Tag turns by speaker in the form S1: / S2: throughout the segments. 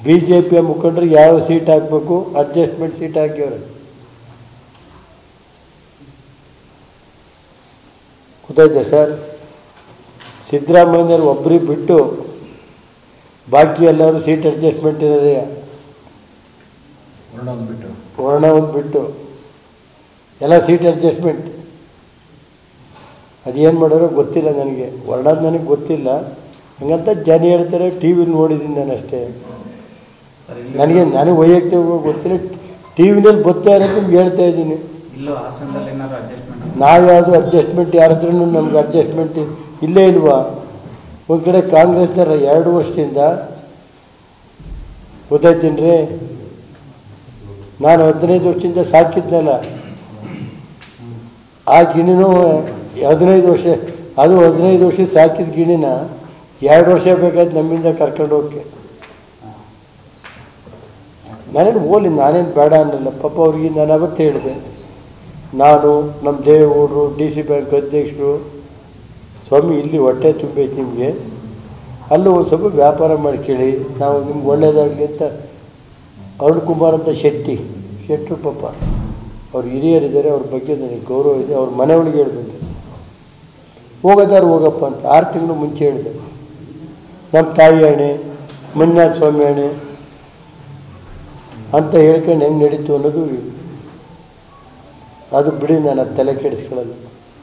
S1: B J ಪಿಯ ಮುಖಂಡರಿಗೆ ಯಾವ ಸೀಟ್ ಹಾಕಬೇಕು ಅಡ್ಜಸ್ಟ್ಮೆಂಟ್ ಸೀಟ್ ಹಾಕ್ಯವ್ರೆ ಗೊತ್ತಾಯ್ತಾ ಸರ್ ಸಿದ್ದರಾಮಯ್ಯನವ್ರು ಒಬ್ಬರಿಗೆ ಬಿಟ್ಟು ಬಾಕಿ ಎಲ್ಲರೂ ಸೀಟ್ ಅಡ್ಜಸ್ಟ್ಮೆಂಟ್ ಇರೋದೇ
S2: ಬಿಟ್ಟು
S1: ವರ್ಣ ಒಂದು ಬಿಟ್ಟು ಎಲ್ಲ ಸೀಟ್ ಅಡ್ಜಸ್ಟ್ಮೆಂಟ್ ಅದೇನು ಮಾಡೋರೋ ಗೊತ್ತಿಲ್ಲ ನನಗೆ ವರ್ಣದ ನನಗೆ ಗೊತ್ತಿಲ್ಲ ಹಂಗಂತ ಜನ ಹೇಳ್ತಾರೆ ಟಿ ವಿಲಿ ನೋಡಿದ್ದೀನಿ ನಾನು ಅಷ್ಟೇ ನನಗೆ ನನಗೆ ವೈಯಕ್ತಿಕವಾಗಿ ಗೊತ್ತಿಲ್ಲ ಟಿ ವಿನಲ್ಲಿ ಬರ್ತಾ ಇರೋದು ನಿಮ್ಗೆ ಹೇಳ್ತಾ ಇದ್ದೀನಿ
S3: ಇಲ್ಲೋ ಹಾಸನದಲ್ಲಿ ಏನಾದ್ರು ಅಡ್ಜಸ್ಟ್ಮೆಂಟ್
S1: ನಾವು ಯಾವುದು ಅಡ್ಜಸ್ಟ್ಮೆಂಟ್ ಯಾರದ್ರೂ ನಮ್ಗೆ ಅಡ್ಜಸ್ಟ್ಮೆಂಟ್ ಇಲ್ಲೇ ಇಲ್ವಾ ಒಂದು ಕಡೆ ಕಾಂಗ್ರೆಸ್ನರ ಎರಡು ವರ್ಷದಿಂದ ಗೊತ್ತಾಯ್ತೀನಿ ರೀ ನಾನು ಹದಿನೈದು ವರ್ಷದಿಂದ ಸಾಕಿದ್ನಲ್ಲ ಆ ಗಿಣಿನೂ ಹದಿನೈದು ವರ್ಷ ಅದು ಹದಿನೈದು ವರ್ಷ ಸಾಕಿದ ಗಿಣಿನ ಎರಡು ವರ್ಷ ಬೇಕಾಯ್ತು ನಮ್ಮಿಂದ ಕರ್ಕೊಂಡು ಹೋಗಕ್ಕೆ ನಾನೇನು ಹೋಗ್ಲಿ ನಾನೇನು ಬೇಡ ಅನ್ನಲ್ಲ ಪಾಪ ಅವ್ರಿಗೆ ನಾನು ಅವತ್ತು ಹೇಳಿದೆ ನಾನು ನಮ್ಮ ದೇವೇಗೌಡರು ಡಿ ಸಿ ಬ್ಯಾಂಕ್ ಅಧ್ಯಕ್ಷರು ಸ್ವಾಮಿ ಇಲ್ಲಿ ಹೊಟ್ಟೆ ತುಂಬೈತೆ ನಿಮಗೆ ಅಲ್ಲೂ ಒಂದು ಸ್ವಲ್ಪ ವ್ಯಾಪಾರ ಮಾಡ್ಕೊಳ್ಳಿ ನಾವು ನಿಮ್ಗೆ ಒಳ್ಳೇದಾಗಲಿ ಅಂತ ಅರುಣ್ ಕುಮಾರ್ ಅಂತ ಶೆಟ್ಟಿ ಶೆಟ್ಟರು ಪಾಪ ಅವ್ರು ಹಿರಿಯರಿದ್ದಾರೆ ಅವ್ರ ಬಗ್ಗೆ ನನಗೆ ಗೌರವ ಇದೆ ಅವ್ರ ಮನೆ ಒಳಗೆ ಹೇಳ್ಬಂದೆ ಹೋಗೋದಾರು ಹೋಗಪ್ಪ ಅಂತ ಆರು ತಿಂಗಳು ಮುಂಚೆ ಹೇಳಿದೆ ನಮ್ಮ ತಾಯಿ ಅಣೆ ಮಂಜುನಾಥ ಸ್ವಾಮಿ ಅಣೆ ಅಂತ ಹೇಳ್ಕೊಂಡು ಹೆಂಗೆ ನಡೀತು ಅನ್ನೋದು ಅದು ಬಿಡಿ ನಾನು ಅದು ತಲೆ ಕೆಡಿಸ್ಕೊಳ್ಳಲ್ಲ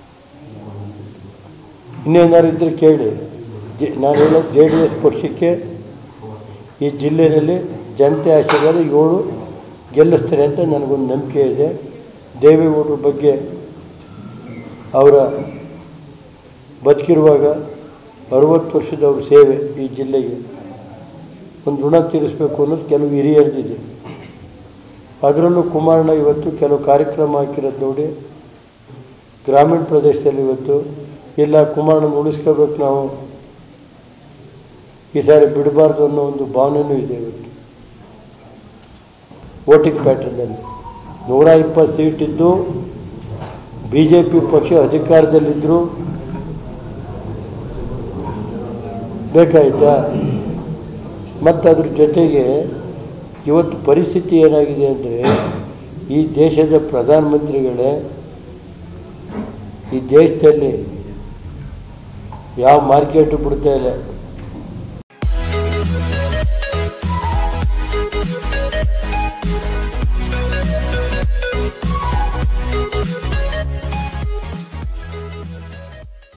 S1: ಇನ್ನೇನಾದ್ರು ಇದ್ದರೆ ಕೇಳಿ ಜೆ ನಾನು ಹೇಳೋದು ಜೆ ಡಿ ಎಸ್ ಪಕ್ಷಕ್ಕೆ ಈ ಜಿಲ್ಲೆಯಲ್ಲಿ ಜನತೆ ಆಶೀರ್ವಾದ ಏಳು ಗೆಲ್ಲಿಸ್ತಾರೆ ಅಂತ ನನಗೊಂದು ನಂಬಿಕೆ ಇದೆ ದೇವೇಗೌಡರ ಬಗ್ಗೆ ಅವರ ಬದುಕಿರುವಾಗ ಅರುವತ್ತು ವರ್ಷದ ಅವ್ರ ಸೇವೆ ಈ ಜಿಲ್ಲೆಗೆ ಒಂದು ಋಣ ತೀರಿಸಬೇಕು ಅನ್ನೋದು ಕೆಲವು ಹಿರಿಯರ್ದಿದೆ ಅದರಲ್ಲೂ ಕುಮಾರಣ್ಣ ಇವತ್ತು ಕೆಲವು ಕಾರ್ಯಕ್ರಮ ಹಾಕಿರೋದು ನೋಡಿ ಗ್ರಾಮೀಣ ಪ್ರದೇಶದಲ್ಲಿ ಇವತ್ತು ಇಲ್ಲ ಕುಮಾರಣ್ಣನ ಉಳಿಸ್ಕೋಬೇಕು ನಾವು ಈ ಸಾರಿ ಬಿಡಬಾರ್ದು ಅನ್ನೋ ಒಂದು ಭಾವನೆಯೂ ಇದೆ ಇವತ್ತು ವೋಟಿಂಗ್ ಪ್ಯಾಟರ್ನಲ್ಲಿ ನೂರ ಇಪ್ಪತ್ತು ಸೀಟ್ ಇದ್ದು ಬಿ ಜೆ ಪಿ ಪಕ್ಷ ಅಧಿಕಾರದಲ್ಲಿದ್ದರು ಬೇಕಾಯ್ತಾ ಮತ್ತು ಅದ್ರ ಜೊತೆಗೆ ಇವತ್ತು ಪರಿಸ್ಥಿತಿ ಏನಾಗಿದೆ ಅಂದರೆ ಈ ದೇಶದ ಪ್ರಧಾನಮಂತ್ರಿಗಳೇ ಈ ದೇಶದಲ್ಲಿ ಯಾವ ಮಾರ್ಕೆಟು ಬಿಡ್ತಾ ಇಲ್ಲ